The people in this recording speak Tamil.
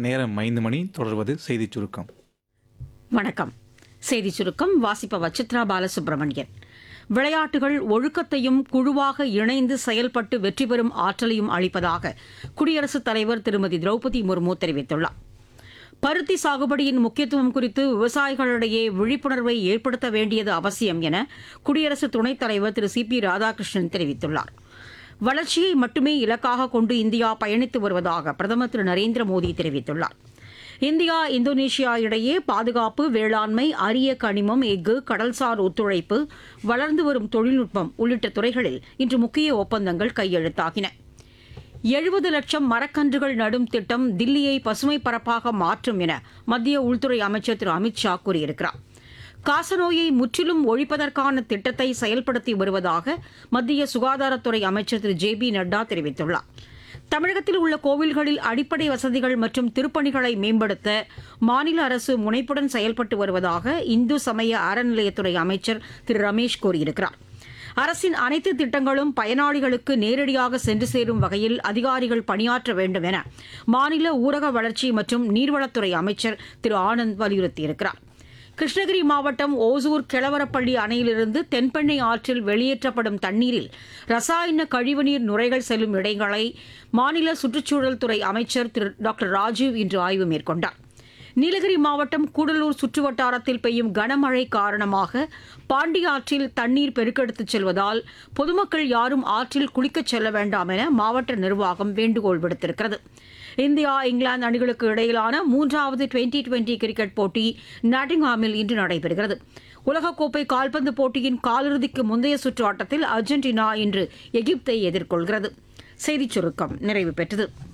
நேரம் ஐந்து மணி தொடர்வது செய்திச் சுருக்கம் வணக்கம் செய்திச் சுருக்கம் வாசிப்பவர் சித்ரா பாலசுப்ரமணியன் விளையாட்டுகள் ஒழுக்கத்தையும் குழுவாக இணைந்து செயல்பட்டு வெற்றி பெறும் ஆற்றலையும் அளிப்பதாக குடியரசுத் தலைவர் திருமதி திரௌபதி முர்மு தெரிவித்துள்ளார் பருத்தி சாகுபடியின் முக்கியத்துவம் குறித்து விவசாயிகளிடையே விழிப்புணர்வை ஏற்படுத்த வேண்டியது அவசியம் என குடியரசு துணைத் தலைவர் திரு சி பி ராதாகிருஷ்ணன் தெரிவித்துள்ளார் வளர்ச்சியை மட்டுமே இலக்காக கொண்டு இந்தியா பயணித்து வருவதாக பிரதமர் திரு நரேந்திர மோடி தெரிவித்துள்ளார் இந்தியா இந்தோனேஷியா இடையே பாதுகாப்பு வேளாண்மை அரிய கனிமம் எஃகு கடல்சார் ஒத்துழைப்பு வளர்ந்து வரும் தொழில்நுட்பம் உள்ளிட்ட துறைகளில் இன்று முக்கிய ஒப்பந்தங்கள் கையெழுத்தாகின எழுபது லட்சம் மரக்கன்றுகள் நடும் திட்டம் தில்லியை பசுமை பரப்பாக மாற்றும் என மத்திய உள்துறை அமைச்சர் திரு அமித் ஷா கூறியிருக்கிறார் காசநோயை முற்றிலும் ஒழிப்பதற்கான திட்டத்தை செயல்படுத்தி வருவதாக மத்திய சுகாதாரத்துறை அமைச்சர் திரு ஜே பி நட்டா தெரிவித்துள்ளார் தமிழகத்தில் உள்ள கோவில்களில் அடிப்படை வசதிகள் மற்றும் திருப்பணிகளை மேம்படுத்த மாநில அரசு முனைப்புடன் செயல்பட்டு வருவதாக இந்து சமய அறநிலையத்துறை அமைச்சர் திரு ரமேஷ் கூறியிருக்கிறார் அரசின் அனைத்து திட்டங்களும் பயனாளிகளுக்கு நேரடியாக சென்று சேரும் வகையில் அதிகாரிகள் பணியாற்ற வேண்டும் என மாநில ஊரக வளர்ச்சி மற்றும் நீர்வளத்துறை அமைச்சர் திரு ஆனந்த் வலியுறுத்தியிருக்கிறார் கிருஷ்ணகிரி மாவட்டம் ஓசூர் கிழவரப்பள்ளி அணையிலிருந்து தென்பெண்ணை ஆற்றில் வெளியேற்றப்படும் தண்ணீரில் ரசாயன கழிவுநீர் நுரைகள் செல்லும் இடங்களை மாநில சுற்றுச்சூழல் துறை அமைச்சர் திரு டாக்டர் ராஜீவ் இன்று ஆய்வு மேற்கொண்டார் நீலகிரி மாவட்டம் கூடலூர் சுற்றுவட்டாரத்தில் பெய்யும் கனமழை காரணமாக பாண்டி ஆற்றில் தண்ணீர் பெருக்கெடுத்துச் செல்வதால் பொதுமக்கள் யாரும் ஆற்றில் குளிக்கச் செல்ல வேண்டாம் என மாவட்ட நிர்வாகம் வேண்டுகோள் விடுத்திருக்கிறது இந்தியா இங்கிலாந்து அணிகளுக்கு இடையிலான மூன்றாவது டுவெண்டி டுவெண்டி கிரிக்கெட் போட்டி நாட்டிங்ஹாமில் இன்று நடைபெறுகிறது உலகக்கோப்பை கால்பந்து போட்டியின் காலிறுதிக்கு முந்தைய சுற்று ஆட்டத்தில் அர்ஜென்டினா இன்று எகிப்தை எதிர்கொள்கிறது செய்திச் சுருக்கம் நிறைவு பெற்றது